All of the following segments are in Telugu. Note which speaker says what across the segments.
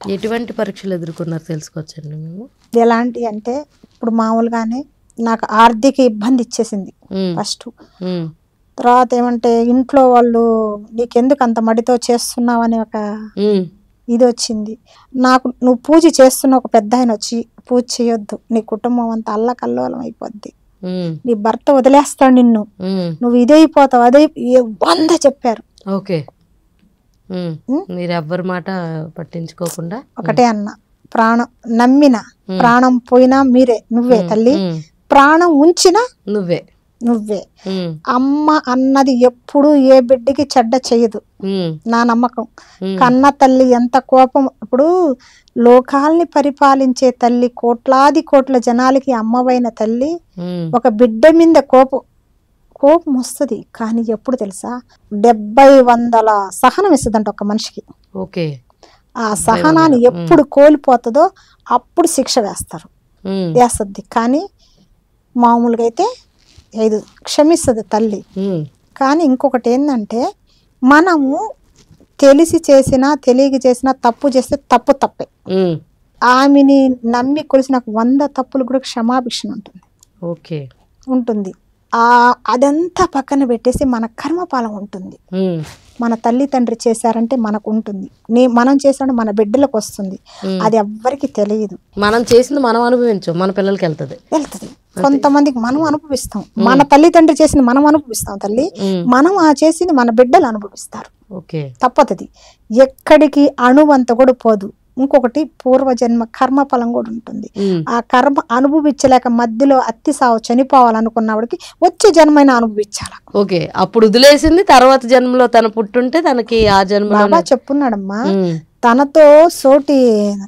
Speaker 1: ఎటువంటి పరీక్షలు ఎదుర్కొన్నారు తెలుసుకోవచ్చండి మేము
Speaker 2: ఎలాంటి అంటే ఇప్పుడు మామూలుగానే నాకు ఆర్థిక ఇబ్బంది ఇచ్చేసింది
Speaker 1: ఉమ్,
Speaker 2: ఫస్ట్
Speaker 1: ఉమ్,
Speaker 2: తర్వాత ఏమంటే ఇంట్లో వాళ్ళు నీకెందుకు అంత మడితో చేస్తున్నావు అని ఒక
Speaker 1: ఉమ్,
Speaker 2: ఇది వచ్చింది నాకు నువ్వు పూజ చేస్తున్న ఒక పెద్ద ఆయన వచ్చి పూజ చేయొద్దు నీ కుటుంబం అంతా అల్లకల్లోలం అయిపోద్ది
Speaker 1: ఉమ్,
Speaker 2: నీ భర్త వదిలేస్తాడు నిన్ను
Speaker 1: ఉమ్,
Speaker 2: నువ్వు ఇదైపోతావు అదే ఏ- వంద చెప్పారు
Speaker 1: ఓకే ఉమ్,
Speaker 2: ఉమ్.
Speaker 1: మీరు ఎవ్వరి మాట పట్టించుకోకుండా
Speaker 2: ఒకటే అన్న ప్రాణం నమ్మిన
Speaker 1: ఉమ్,
Speaker 2: ప్రాణం పోయినా మీరే నువ్వే
Speaker 1: ఉమ్,
Speaker 2: తల్లి
Speaker 1: ఉమ్,
Speaker 2: ప్రాణం ఉంచినా
Speaker 1: నువ్వే
Speaker 2: నువ్వే
Speaker 1: ఉమ్,
Speaker 2: అమ్మ అన్నది ఎప్పుడు ఏ బిడ్డకి చెడ్డ చేయదు
Speaker 1: ఉమ్,
Speaker 2: నా నమ్మకం
Speaker 1: ఉమ్,
Speaker 2: కన్న తల్లి ఎంత కోపం ఇప్పుడు లోకాల్ని పరిపాలించే తల్లి కోట్లాది కోట్ల జనాలకి అమ్మవైన తల్లి
Speaker 1: ఉమ్,
Speaker 2: ఒక బిడ్డ మీద కోపం కోపం వస్తుంది కానీ ఎప్పుడు తెలుసా డెబ్బై వందల సహనం ఇస్తుందంట ఒక మనిషికి
Speaker 1: ఓకే
Speaker 2: ఆ సహనాన్ని
Speaker 1: వందల,
Speaker 2: ఎప్పుడు కోల్పోతుందో అప్పుడు శిక్ష వేస్తారు
Speaker 1: ఉమ్,
Speaker 2: వేస్తుంది కానీ మామూలుగా అయితే ఐదు క్షమిస్తుంది తల్లి
Speaker 1: ఉమ్,
Speaker 2: కానీ ఇంకొకటి ఏంటంటే మనము తెలిసి చేసినా తెలియక చేసినా తప్పు చేస్తే తప్పు తప్పే
Speaker 1: ఉమ్,
Speaker 2: ఆమెని నమ్మి కొలిసిన వంద తప్పులు కూడా క్షమాభిక్షణ ఉంటుంది
Speaker 1: ఓకే
Speaker 2: ఉంటుంది ఆ అదంతా పక్కన పెట్టేసి మన కర్మఫలం ఉంటుంది
Speaker 1: ఉమ్,
Speaker 2: మన తల్లి తండ్రి చేశారంటే మనకు ఉంటుంది నీ మనం చేసారంటే మన బిడ్డలకు వస్తుంది
Speaker 1: ఉమ్.
Speaker 2: అది ఎవ్వరికి తెలియదు
Speaker 1: మనం చేసింది మనం అనుభవించు మన పిల్లలకి వెళ్తుంది
Speaker 2: వెళ్తుంది కొంతమందికి మనం అనుభవిస్తాం మన తల్లిదండ్రి చేసింది మనం అనుభవిస్తాం తల్లి
Speaker 1: ఉమ్,
Speaker 2: మనం ఆ చేసింది మన బిడ్డలు అనుభవిస్తారు
Speaker 1: ఓకే
Speaker 2: తప్పతది ఎక్కడికి అణువంత కూడా పోదు ఇంకొకటి పూర్వజన్మ కర్మ ఫలం కూడా ఉంటుంది
Speaker 1: ఉమ్,
Speaker 2: ఆ కర్మ అనుభవించలేక మధ్యలో అత్తి సావు చనిపోవాలనుకున్నవాడికి వచ్చే జన్మైనా అనుభవించాల
Speaker 1: ఓకే అప్పుడు వదిలేసింది తర్వాత జన్మలో తన పుట్టుంటే తనకి ఆ జన్మలో
Speaker 2: బాబా చెప్పున్నాడమ్మా తనతో సోటి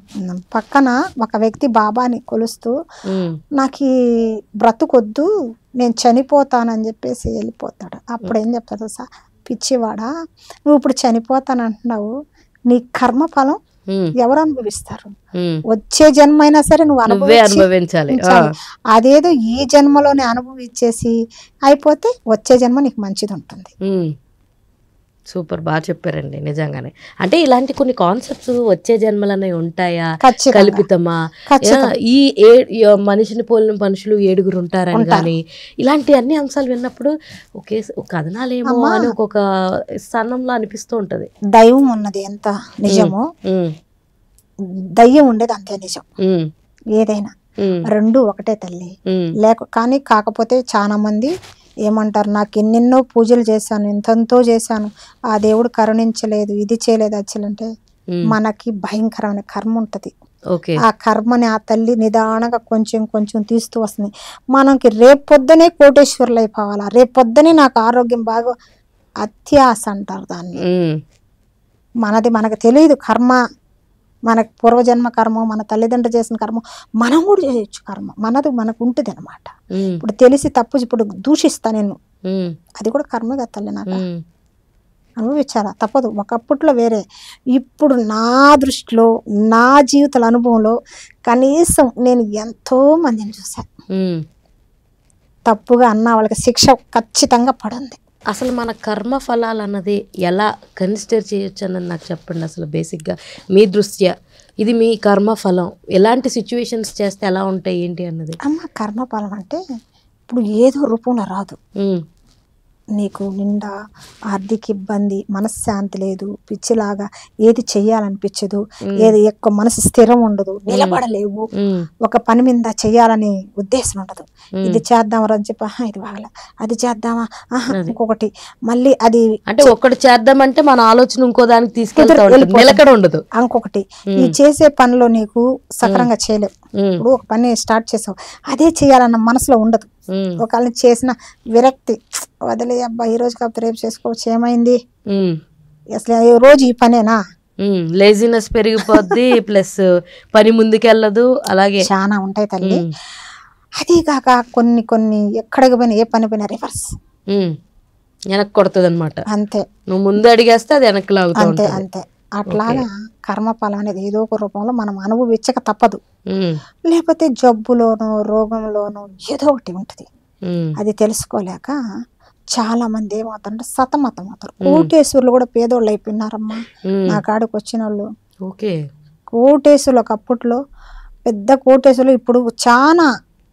Speaker 2: పక్కన ఒక వ్యక్తి బాబాని కొలుస్తూ నాకు ఈ బ్రతుకొద్దు నేను చనిపోతానని చెప్పేసి వెళ్ళిపోతాడు అప్పుడు ఏం చెప్తాడు సార్ పిచ్చివాడా నువ్వు ఇప్పుడు చనిపోతానంటున్నావు నీ కర్మ ఫలం ఎవరు అనుభవిస్తారు వచ్చే జన్మ అయినా సరే నువ్వు
Speaker 1: నువ్వే
Speaker 2: అనుభవించి
Speaker 1: అనుభవించాలి ఆ,
Speaker 2: ఉంచాలి. అదేదో ఈ జన్మలోనే అనుభవించేసి అయిపోతే వచ్చే జన్మ నీకు మంచిది ఉంటుంది
Speaker 1: ఉమ్. సూపర్ బాగా చెప్పారండి నిజంగానే అంటే ఇలాంటి కొన్ని కాన్సెప్ట్స్ వచ్చే జన్మలనే ఉంటాయా
Speaker 2: ఖచ్చితంగా
Speaker 1: కల్పితమా
Speaker 2: ఖచ్చితంగా.
Speaker 1: ఆ, ఈ ఏ ఈ మనిషిని పోలిన మనుషులు ఏడుగురు ఉంటారని
Speaker 2: ఉంటారు.
Speaker 1: కానీ ఇలాంటి అన్ని అంశాలు విన్నప్పుడు ఒకే కథనాలేమో
Speaker 2: అమ్మా.
Speaker 1: అని ఒక్కొక్క స్థానంలో అనిపిస్తూ ఉంటది
Speaker 2: దైవం ఉన్నది ఎంత నిజమో
Speaker 1: ఉమ్,
Speaker 2: దయ్యం ఉండేది అంతే నిజం
Speaker 1: ఉమ్,
Speaker 2: ఏదైనా
Speaker 1: ఉమ్,
Speaker 2: రెండు ఒకటే తల్లి
Speaker 1: ఉమ్,
Speaker 2: లేక కానీ కాకపోతే చాలా మంది ఏమంటారు నాకు ఎన్నెన్నో పూజలు చేశాను ఎంతెంతో చేశాను ఆ దేవుడు కరుణించలేదు ఇది చేయలేదు అది చేయలేదంటే
Speaker 1: ఉమ్.
Speaker 2: మనకి భయంకరమైన కర్మ ఉంటుంది
Speaker 1: ఓకే
Speaker 2: ఆ కర్మని ఆ తల్లి నిదానంగా కొంచెం కొంచెం తీస్తూ వస్తుంది మనకి రేపొద్దునే కోటేశ్వరులు అయిపోవాలా రేపొద్దునే నాకు ఆరోగ్యం బాగా అత్యాస అంటారు దాన్ని
Speaker 1: ఉమ్,
Speaker 2: మనది మనకు తెలియదు కర్మ మనకు పూర్వజన్మ కర్మ మన తల్లిదండ్రులు చేసిన కర్మ మనం కూడా చేయొచ్చు కర్మ మనది మనకు ఉంటుంది అనమాట
Speaker 1: ఉమ్,
Speaker 2: ఇప్పుడు తెలిసి తప్పు ఇప్పుడు దూషిస్తా నేను
Speaker 1: ఉమ్,
Speaker 2: అది కూడా కర్మే కదా తల్లి నాకు
Speaker 1: ఉమ్,
Speaker 2: అనుభవించాలా తప్పదు ఒకప్పట్లో వేరే ఇప్పుడు నా దృష్టిలో నా జీవితాల అనుభవంలో కనీసం నేను ఎంతో మందిని చూశాను
Speaker 1: ఉమ్.
Speaker 2: తప్పుగా అన్న వాళ్ళకి శిక్ష ఖచ్చితంగా పడింది
Speaker 1: అసలు మన కర్మ ఫలాలు అన్నది ఎలా కన్సిడర్ చేయొచ్చు అన్నది నాకు చెప్పండి అసలు బేసిక్గా మీ దృష్ట్యా ఇది మీ కర్మ ఫలం ఎలాంటి సిచ్యువేషన్స్ చేస్తే ఎలా ఉంటాయి ఏంటి అన్నది
Speaker 2: అమ్మ కర్మఫలం అంటే ఇప్పుడు ఏదో రూపంలో రాదు
Speaker 1: ఉమ్,
Speaker 2: నీకు నిండా ఆర్థిక ఇబ్బంది మనశ్శాంతి లేదు పిచ్చిలాగా ఏది చెయ్యాలనిపించదు ఏది ఎక్కువ మనసు స్థిరం ఉండదు నిలబడలేవు
Speaker 1: ఉమ్,
Speaker 2: ఒక పని మీద చేయాలని ఉద్దేశం ఉండదు
Speaker 1: ఉమ్.
Speaker 2: ఇది చేద్దామా అని చెప్పి ఆహా ఇది బాగలే అది చేద్దామా ఆహా ఇంకొకటి మళ్ళీ అది
Speaker 1: అంటే ఒక్కటి చేద్దామంటే మన ఆలోచన ఇంకో దానికి తీసుకెళ్తా ఉంటుంది
Speaker 2: వెళ్ళిపోతుంది.
Speaker 1: నిలకడ ఉండదు
Speaker 2: ఇంకొకటి ఈ చేసే పనిలో నీకు సక్రంగా చేయలేవు
Speaker 1: ఉమ్,
Speaker 2: ఇప్పుడు ఒక పని స్టార్ట్ చేసావు అదే చేయాలన్న మనసులో ఉండదు
Speaker 1: ఉమ్,
Speaker 2: ఒకవేళ చేసిన విరక్తి వదిలే అబ్బా ఈ రోజు కాకపోతే రేపు చేసుకోవచ్చు ఏమైంది
Speaker 1: ఉమ్,
Speaker 2: అసలు ఈ రోజు ఈ పనేనా
Speaker 1: ఉమ్. లేజినెస్ పెరిగిపోద్ది ప్లస్ పని ముందుకెళ్ళదు అలాగే
Speaker 2: చాలా ఉంటాయి తల్లి
Speaker 1: ఉమ్,
Speaker 2: అదే కాక కొన్ని కొన్ని ఎక్కడికి పోయినా ఏ పని పోయినా రివర్స్
Speaker 1: ఉమ్. వెనక్కి కొడుతుంది అనమాట
Speaker 2: అంతే
Speaker 1: నువ్వు ముందు అడిగేస్తే అది వెనక్కి లాగుతూ
Speaker 2: అంతే
Speaker 1: ఉంటుంది
Speaker 2: అంతే అట్లాగా కర్మఫలం అనేది ఏదో ఒక రూపంలో మనం అనుభవించక తప్పదు
Speaker 1: ఉమ్,
Speaker 2: లేకపోతే జబ్బులోనో రోగంలోనో ఏదో ఒకటి ఉంటుంది
Speaker 1: ఉమ్,
Speaker 2: అది తెలుసుకోలేక చాలా మంది ఏమవుతారంటే సతమతం అవుతారు కోటేశ్వరులు కూడా పేదోళ్ళు అయిపోయినారమ్మా
Speaker 1: ఉమ్.
Speaker 2: నా కాడికి వచ్చిన వాళ్ళు
Speaker 1: ఓకే
Speaker 2: కోటేశులు ఒకప్పట్లో పెద్ద కోటేశులు ఇప్పుడు చాలా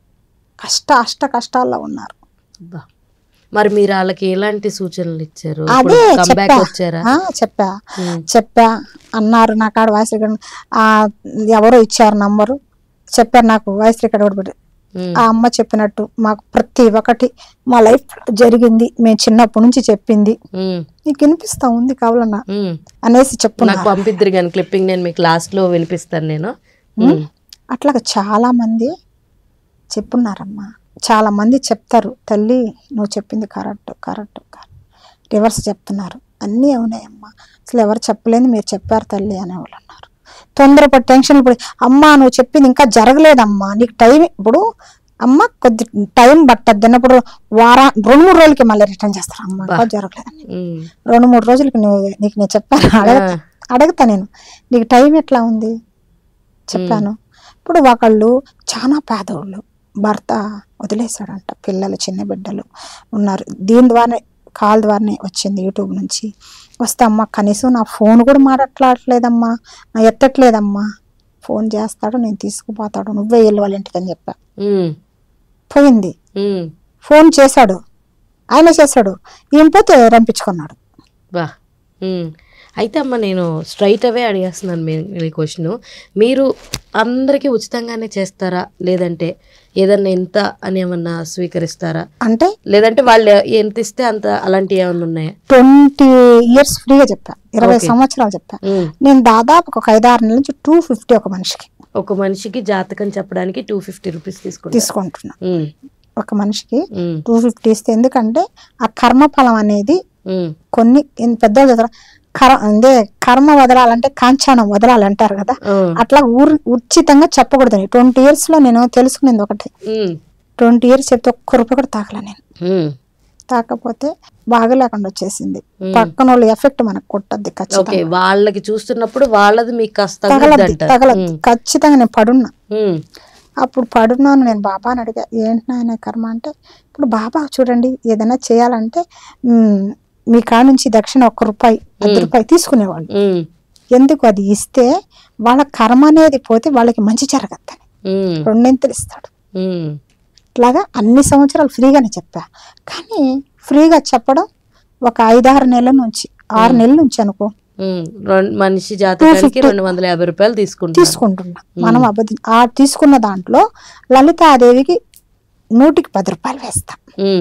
Speaker 2: కష్ట అష్ట కష్టాల్లో ఉన్నారు
Speaker 1: అబ్బా. మరి మీరు వాళ్ళకి ఎలాంటి సూచనలు ఇచ్చారు
Speaker 2: అదే
Speaker 1: కంబ్యాక్
Speaker 2: చెప్పా
Speaker 1: వచ్చారా
Speaker 2: ఆ, చెప్పా
Speaker 1: ఉమ్,
Speaker 2: చెప్పా అన్నారు నా కాడ వాయిస్ రికార్డ్ ఆ, ఎవరో ఇచ్చారు నంబరు చెప్పారు నాకు వాయిస్ రికార్డ్ కూడా పెట్టి
Speaker 1: ఉమ్,
Speaker 2: ఆ అమ్మ చెప్పినట్టు మాకు ప్రతి ఒక్కటి మా లైఫ్ జరిగింది మేము చిన్నప్పటి నుంచి చెప్పింది
Speaker 1: ఉమ్,
Speaker 2: నీకు వినిపిస్తా ఉంది కావాలన్నా
Speaker 1: ఉమ్.
Speaker 2: అనేసి చెప్పున్నా
Speaker 1: నాకు పంపిద్దరు కానీ క్లిప్పింగ్ నేను మీకు లాస్ట్ లో వినిపిస్తాను నేను ఉమ్,
Speaker 2: అట్లాగా చాలా మంది చెప్పున్నారమ్మా చాలా మంది చెప్తారు తల్లి నువ్వు చెప్పింది కరెక్ట్ కరెక్ట్ రివర్స్ చెప్తున్నారు అన్నీ అవునాయమ్మా అసలు ఎవరు చెప్పలేదు మీరు చెప్పారు తల్లి అనేవాళ్ళు ఉన్నారు తొందరపడి టెన్షన్ ఇప్పుడు అమ్మా నువ్వు చెప్పింది ఇంకా జరగలేదమ్మా నీకు టైం ఇప్పుడు అమ్మ కొద్ది టైం పట్టద్దు అన్నప్పుడు వారా రెండు మూడు రోజులకి మళ్ళీ రిటర్న్ చేస్తారు అమ్మ ఇంకా జరగలేదని
Speaker 1: ఉమ్,
Speaker 2: రెండు మూడు రోజులకి నువ్వు నీకు నేను చెప్పాను అడగ అడుగుతా నేను నీకు టైం ఎట్లా ఉంది చెప్పాను ఇప్పుడు ఒకళ్ళు చాలా పేదోళ్ళు భర్త వదిలేశాడంట పిల్లలు చిన్న బిడ్డలు ఉన్నారు దీని ద్వారానే కాల్ ద్వారానే వచ్చింది యూట్యూబ్ నుంచి వస్తే అమ్మ కనీసం నా ఫోన్ కూడా మాట్లాడట్లేదమ్మా నా ఎత్తట్లేదమ్మా ఫోన్ చేస్తాడు నేను తీసుకుపోతాడు నువ్వే వెళ్ళి వాళ్ళ ఇంటికి అని చెప్పా
Speaker 1: ఉమ్,
Speaker 2: పోయింది
Speaker 1: ఉమ్.
Speaker 2: ఫోన్ చేశాడు ఆయన చేశాడు ఈయన పోతే రంపించుకున్నాడు
Speaker 1: బా ఉమ్. అయితే అమ్మ నేను స్ట్రైట్ అవే అడిగేస్తున్నాను మీ మీ క్వశ్చన్ మీరు అందరికీ ఉచితంగానే చేస్తారా లేదంటే ఏదన్నా ఎంత అని ఏమన్నా స్వీకరిస్తారా
Speaker 2: అంటే
Speaker 1: లేదంటే వాళ్ళు ఎంత ఇస్తే అంత అలాంటివి ఏమన్నా ఉన్నాయా
Speaker 2: ట్వంటీ ఇయర్స్ ఫ్రీగా చెప్పా ఇరవై
Speaker 1: Okay.
Speaker 2: సంవత్సరాలు చెప్పా
Speaker 1: ఉమ్.
Speaker 2: నేను దాదాపు ఒక ఐదారు నెలల నుంచి టూ ఫిఫ్టీ ఒక మనిషికి
Speaker 1: ఒక మనిషికి జాతకం చెప్పడానికి టూ ఫిఫ్టీ రూపీస్ తీసుకుంటారు
Speaker 2: తీసుకుంటున్నా
Speaker 1: ఉమ్,
Speaker 2: ఒక మనిషికి
Speaker 1: ఉమ్,
Speaker 2: టూ ఫిఫ్టీ ఇస్తే ఎందుకంటే ఆ కర్మఫలం అనేది
Speaker 1: ఉమ్,
Speaker 2: కొన్ని ఇన్ పెద్దోళ్ళు చదువు కర అదే కర్మ వదలాలంటే కాంచానం వదలాలంటారు కదా
Speaker 1: ఉమ్,
Speaker 2: అట్లా ఊరు ఉచితంగా చెప్పకూడదు ట్వంటీ ఇయర్స్ లో నేను తెలుసుకునేది ఒకటి
Speaker 1: ఉమ్,
Speaker 2: ట్వంటీ ఇయర్స్ చెప్తే ఒక్క రూపాయి కూడా తాకలే నేను
Speaker 1: ఉమ్.
Speaker 2: తాకపోతే బాగలేకుండా వచ్చేసింది
Speaker 1: Hmm.
Speaker 2: పక్కన వాళ్ళు ఎఫెక్ట్ మనకు కొట్టద్ది
Speaker 1: ఓకే
Speaker 2: ఖచ్చితంగా
Speaker 1: వాళ్ళకి చూస్తున్నప్పుడు వాళ్ళది మీకు కాస్త
Speaker 2: తగలద్ది
Speaker 1: తగులుద్దంటారు.
Speaker 2: తగలద్ది
Speaker 1: ఉమ్,
Speaker 2: ఖచ్చితంగా నేను పడున్నా
Speaker 1: ఉమ్,
Speaker 2: అప్పుడు పడున్నాను నేను బాబాని అడిగా ఏంటి నాయన కర్మ అంటే ఇప్పుడు బాబా చూడండి ఏదైనా చేయాలంటే మ్, మీ కాడ నుంచి దక్షిణ ఒక్క రూపాయి పది రూపాయి తీసుకునేవాళ్ళు
Speaker 1: ఉమ్,
Speaker 2: ఎందుకు అది ఇస్తే వాళ్ళ కర్మ అనేది పోతే వాళ్ళకి మంచి జరగద్దని
Speaker 1: ఉమ్,
Speaker 2: రెండింతలు ఇస్తాడు
Speaker 1: ఉమ్.
Speaker 2: ఇట్లాగా అన్ని సంవత్సరాలు ఫ్రీగానే చెప్పా కానీ ఫ్రీగా చెప్పడం ఒక ఐదారు నెలల నుంచి ఆరు నెలల నుంచి అనుకో
Speaker 1: ఉమ్, రెండు మనిషి జాతకానికి రెండు వందల యాభై రూపాయలు తీసుకుంటాం
Speaker 2: తీసుకుంటున్నా మనం అబద్ధం ఆ తీసుకున్న దాంట్లో లలితాదేవికి నూటికి పది రూపాయలు వేస్తాం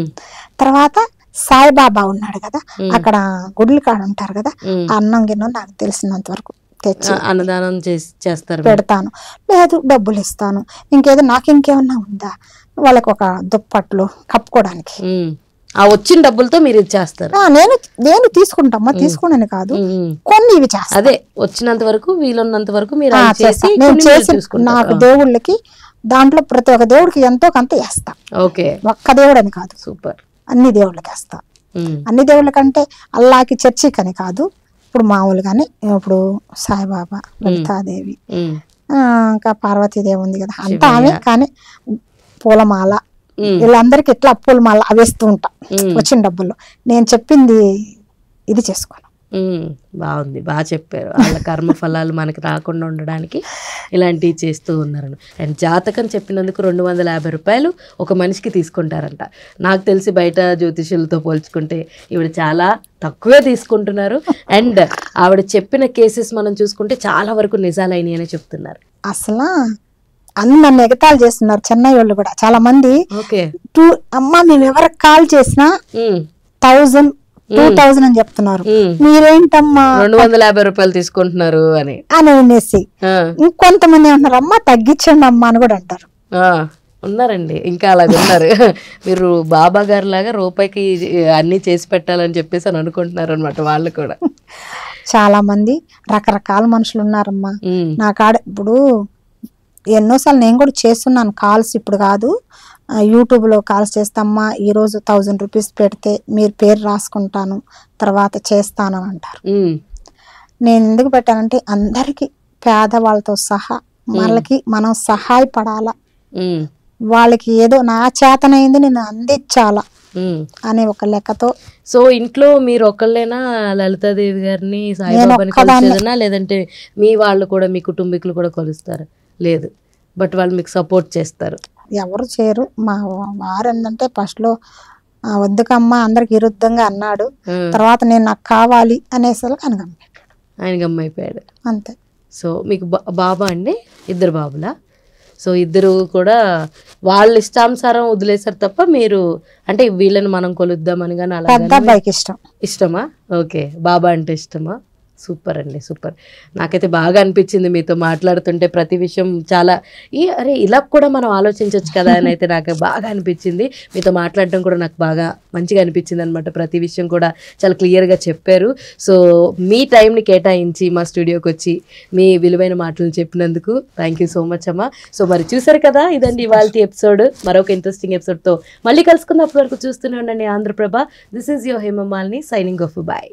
Speaker 2: తర్వాత సాయిబాబా ఉన్నాడు కదా అక్కడ గుడ్ల కాడ ఉంటారు కదా ఆ అన్నం గిన్నె నాకు తెలిసినంత వరకు తెచ్చి
Speaker 1: అన్నదానం చేసి చేస్తారు మీరు.
Speaker 2: పెడతాను లేదు డబ్బులు ఇస్తాను ఇంకేదో నాకు ఇంకేమన్నా ఉందా వాళ్ళకి ఒక దుప్పట్లు కప్పుకోవడానికి
Speaker 1: ఉమ్. ఆ వచ్చిన డబ్బులతో మీరు ఇది చేస్తారు
Speaker 2: ఆ, నేను నేను తీసుకుంటామా తీసుకున్నాను కాదు
Speaker 1: ఉమ్, ఉమ్.
Speaker 2: కొన్ని ఇవి చేస్తా
Speaker 1: అదే వచ్చినంత వరకు వీలున్నంత వరకు మీరు
Speaker 2: ఆ,
Speaker 1: అవి చేసి
Speaker 2: చేస్తా. నేను
Speaker 1: కొన్ని మీరు
Speaker 2: చేసి
Speaker 1: చూసుకుంటారు.
Speaker 2: నాకు దేవుళ్ళకి దాంట్లో ప్రతి ఒక్క దేవుడికి ఎంతో కొంత వేస్తా
Speaker 1: ఓకే
Speaker 2: ఒక్క దేవుడు అని కాదు
Speaker 1: సూపర్
Speaker 2: అన్ని దేవుళ్ళకి వేస్తా
Speaker 1: ఉమ్,
Speaker 2: అన్ని దేవుళ్ళకంటే అల్లాకి చర్చికి అని కాదు ఇప్పుడు మామూలుగానే ఇప్పుడు సాయిబాబా లలితాదేవి
Speaker 1: ఉమ్,
Speaker 2: ఆ, ఇంకా పార్వతీదేవి ఉంది కదా అంతా ఆమె కానీ పూలమాల
Speaker 1: ఉమ్,
Speaker 2: వీళ్ళందరికీ ఎట్లా పూలమాల అవేస్తూ ఉంటా
Speaker 1: ఉమ్,
Speaker 2: వచ్చిన డబ్బుల్లో నేను చెప్పింది ఇది చేసుకోను
Speaker 1: ఉమ్, బాగుంది బాగా చెప్పారు వాళ్ళ కర్మ ఫలాలు మనకి రాకుండా ఉండడానికి ఇలాంటివి చేస్తూ ఉన్నారు అండ్ జాతకం చెప్పినందుకు రెండు వందల యాభై రూపాయలు ఒక మనిషికి తీసుకుంటారంట నాకు తెలిసి బయట జ్యోతిషులతో పోల్చుకుంటే ఈవిడ చాలా తక్కువే తీసుకుంటున్నారు అండ్ ఆవిడ చెప్పిన కేసెస్ మనం చూసుకుంటే చాలా వరకు నిజాలైనవి అని చెప్తున్నారు
Speaker 2: అసలు అన్ని నన్ను ఎగతాళి చేస్తున్నారు చెన్నై వాళ్ళు కూడా చాలా మంది
Speaker 1: ఓకే
Speaker 2: టూ అమ్మ మేము ఎవరికి కాల్ చేసినా
Speaker 1: ఉమ్,
Speaker 2: థౌజండ్ టూ థౌజండ్ అని చెప్తున్నారు
Speaker 1: ఉమ్.
Speaker 2: మీరేంటమ్మా
Speaker 1: రెండు వందల యాభై రూపాయలు తీసుకుంటున్నారు అని
Speaker 2: అని అనేసి
Speaker 1: ఆ,
Speaker 2: ఇంకొంతమంది అంటున్నారు అమ్మ తగ్గించండి అమ్మా అని కూడా అంటారు
Speaker 1: ఆ, ఉన్నారండి ఇంకా అలాగ ఉన్నారు మీరు బాబా గారి లాగా రూపాయికి అన్ని చేసి పెట్టాలని చెప్పేసి అని అనుకుంటున్నారు అనమాట వాళ్ళు కూడా
Speaker 2: చాలా మంది రకరకాల మనుషులు ఉన్నారమ్మా
Speaker 1: ఉమ్,
Speaker 2: నా కాడ ఇప్పుడు ఎన్నోసార్లు నేను కూడా చేస్తున్నాను కాల్స్ ఇప్పుడు కాదు ఆ, యూట్యూబ్లో కాల్స్ చేస్తామ్మా ఈరోజు థౌజండ్ రూపీస్ పెడితే మీరు పేరు రాసుకుంటాను తర్వాత చేస్తాను అని అంటారు
Speaker 1: ఉమ్,
Speaker 2: నేను ఎందుకు పెట్టానంటే అందరికీ పేదవాళ్ళతో సహా వాళ్ళకి మనం సహాయపడాలా
Speaker 1: ఉమ్,
Speaker 2: వాళ్ళకి ఏదో నా చేతనైంది నేను అందించాలా
Speaker 1: ఉమ్.
Speaker 2: అనే ఒక లెక్కతో
Speaker 1: సో ఇంట్లో మీరు ఒక్కళ్ళేనా లలితాదేవి గారిని సాయిబాబాని
Speaker 2: ఒక్కదాన్నే.
Speaker 1: కొలిచేదనా లేదంటే మీ వాళ్ళు కూడా మీ కుటుంబీకులు కూడా కొలుస్తారు లేదు బట్ వాళ్ళు మీకు సపోర్ట్ చేస్తారు
Speaker 2: ఎవరు చేయరు మా వారు ఏంటంటే ఫస్ట్లో "ఆ, వద్దుకమ్మా అందరికి విరుద్ధంగా అన్నాడు
Speaker 1: ఉమ్.
Speaker 2: తర్వాత నేను నాకు కావాలి అనేసరికి అనగమ్మ
Speaker 1: ఆయన గమ్మైపోయాడు
Speaker 2: అంతే
Speaker 1: సో మీకు బా- బాబా అండి ఇద్దరు బాబులా సో ఇద్దరు కూడా వాళ్ళ ఇష్టానుసారం వదిలేశారు తప్ప మీరు అంటే వీళ్ళని మనం కొలుద్దామని కానీ అలా
Speaker 2: పెద్ద అబ్బాయికి ఇష్టం
Speaker 1: ఇష్టమా ఓకే బాబా అంటే ఇష్టమా సూపర్ అండి సూపర్ నాకైతే బాగా అనిపించింది మీతో మాట్లాడుతుంటే ప్రతి విషయం చాలా ఈ అరే ఇలా కూడా మనం ఆలోచించవచ్చు కదా అని అయితే నాకు బాగా అనిపించింది మీతో మాట్లాడడం కూడా నాకు బాగా మంచిగా అనిపించింది అనమాట ప్రతి విషయం కూడా చాలా క్లియర్గా చెప్పారు సో మీ టైంని కేటాయించి మా స్టూడియోకి వచ్చి మీ విలువైన మాటలు చెప్పినందుకు థ్యాంక్ యూ సో మచ్ అమ్మా సో మరి చూసారు కదా ఇదండి ఇవాళ ఎపిసోడ్ మరొక ఇంట్రెస్టింగ్ ఎపిసోడ్తో మళ్ళీ కలుసుకుందాం అప్పటి వరకు చూస్తూనే ఉండండి Andhraprabha this is your Hema Malini signing off bye